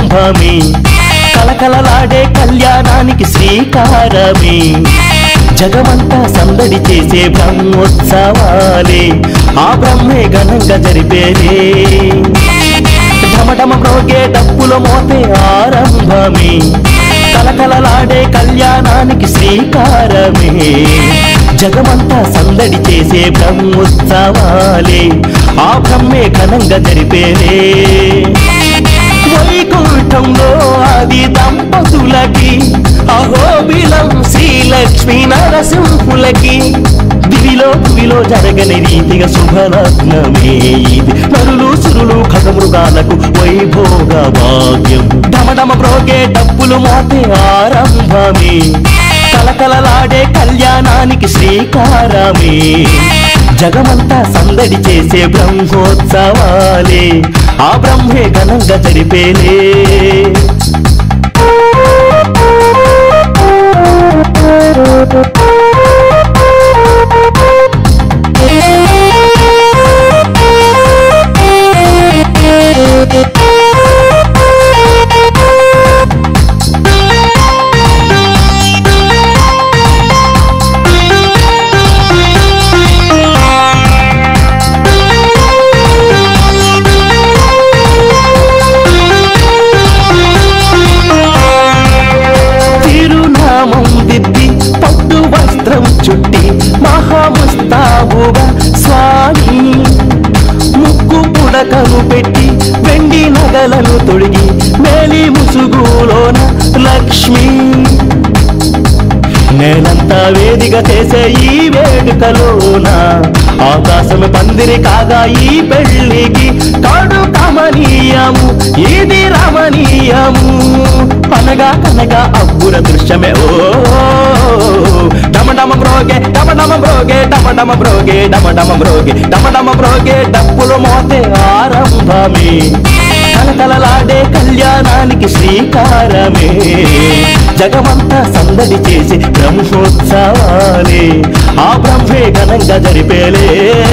ఆరంభమే కలకలలాడే కళ్యాణానికి శ్రీకారమే జగమంతా సందడి చేసే బ్రహ్మోత్సవాలే ఆ బ్రహ్మే ఘనంగా జరిపేదే ఢమఢమ మ్రోగే డప్పుల మోతే ఆరంభమే కలకలలాడే కళ్యాణానికి శ్రీకారమే జగమంతా సందడి చేసే బ్రహ్మోత్సవాలే ఆ బ్రహ్మే ఘనంగా జరిపేదే వైకుంఠంలో ఆది దంపతులకి అహోబిలం శ్రీలక్ష్మీ నరసింహులకి దివిలో భువిలో జరగని రీతిగా శుభలగ్నమే ఇది నరులు సురులు ఖగమృగాలకు వైభోగ భాగ్యం డమడమ బ్రోగే డప్పులు మోతే ఆరంభమే కలకలలాడే కళ్యాణానికి శ్రీకారమే జగమంతా సందడి చేసే బ్రహ్మోత్సవాలే ఆ బ్రహ్మే ఘనంగా జరిపేలే తిరునామం దిద్ది పట్టు వస్త్రం చుట్టి మహాముస్తాబుగా స్వామి ముక్కు పుడకను పెట్టి వెండి నగలను తొడిగి మేలి ముసుగులోన లక్ష్మి నేనంతా వేదిక చేసే ఈ వేడుకలోన ఆకాశం పందిరి కాగా ఈ పెళ్లికి కాడు కమనీయము ఇది రమణీయము అనగా కనగా అబ్బుర దృశ్యమే ఓ డమడమ బ్రోగే డమడమ బ్రోగే డమడమ బ్రోగే డమడమ బ్రోగే డమడమ బ్రోగే డప్పులు మోతే ఆరంభమే కలకలలాడే కళ్యాణానికి శ్రీకారమే జగమంతా సందడి చేసి బ్రహ్మోత్సవాలే ఆ బ్రహ్మే ఘనంగా జరిపేలే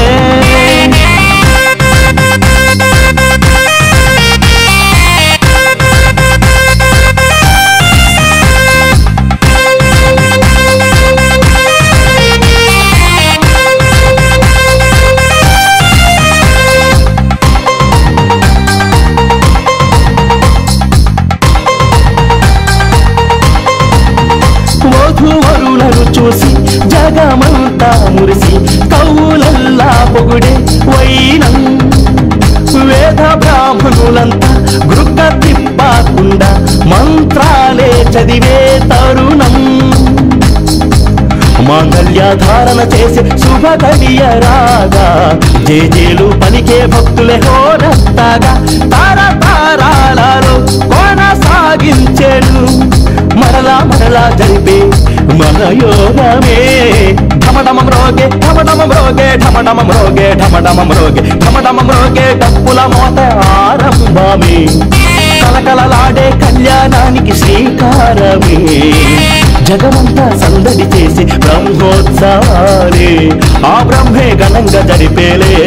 వధువరులను చూసి జగమంతా మురిసి కౌలల్లా పొగుడే వైనం వేద బ్రాహ్మణులంతా గృక్క తిప్పకుండా మంత్రాలే చదివే తరుణం మాంగళ్యాధారణ చేసే శుభ గడియ రాగా జేజేలు పలికే భక్తులే హోరస్తాగా తార తారాలలో కొనసాగించెను మరలా మరలా జరిపే మన యోగమే ఢమడమ మ్రోగే ఢమడమ మ్రోగే ఢమడమ మ్రోగే ఢమడమ మ్రోగే ఢమడమ మ్రోగే డప్పుల మోత ఆరంభమే కలకలలాడే కళ్యాణానికి శ్రీకారమే జగమంతా సందడి చేసి బ్రహ్మోత్సవాలే ఆ బ్రహ్మే ఘనంగా జరిపేలే